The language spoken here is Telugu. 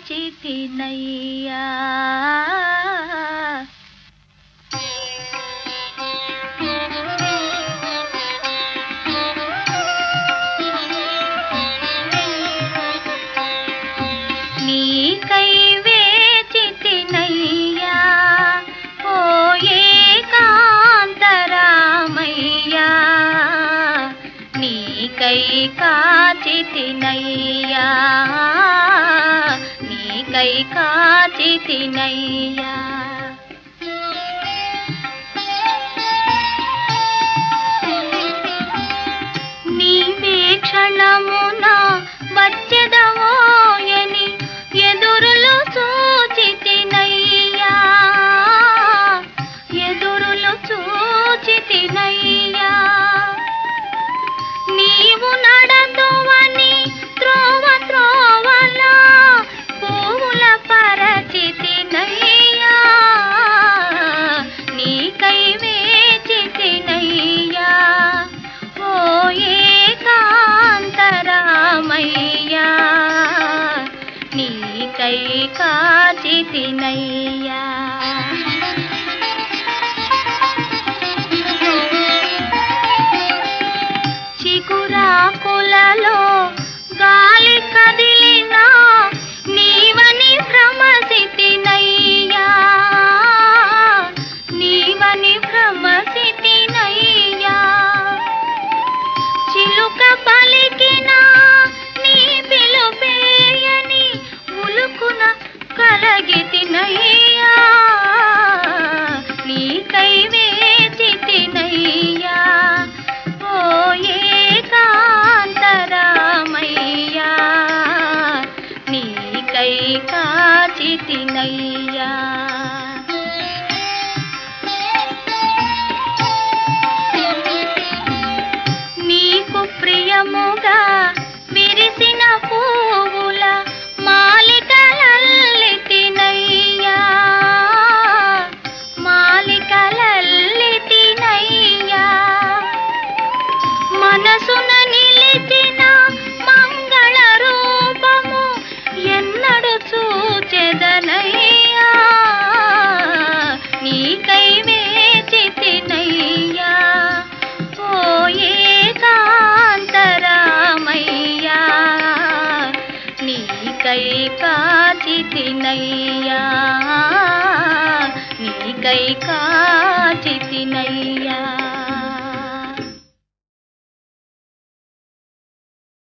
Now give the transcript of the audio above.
కాచితినయ్యా నీకై వేచితినయ్యా ఓ ఏకాంతరామయ్యా నీకై కాచితినయ్యా నీకై కాచితినయ్యా నీవే క్షణమున వచ్చెదవోయని ఎదురులు చూచితినయ్యా ఎదురులు చూచితినయ్యా నీవు నడదువని త్రోవ త్రోవల పూల పరచితినయ్యా నీకై వేచితినయ్యా ఓ ఏకాంతరామయ్యా నీకై కాచితినయ్యా చిగురాకులలో గాలి కదిలినా నీవని భ్రమసితినయ్యా నీవని భ్రమసితినయ్యా చిలుక పలికిన నీ పిలుపేయని ఉలుకున కలగితినయ్యా నీకై వేచితినయ్యా ఓ ఏకాంతరామయ్యా నీకై కాచితినయ్యా నీకు ప్రియముగా విరిసిన పువ్వుల మాలికలల్లితినయ్యా మాలికలల్లితినయ్యా మనసున నిలిచిన మంగళ రూపము ఎన్నడు చూచెదనయ్యా నీకై వేచితినయ్యా ఓ ఏకాంతరామయ్యా నీకై కాచితినయ్యా నీకై కాచి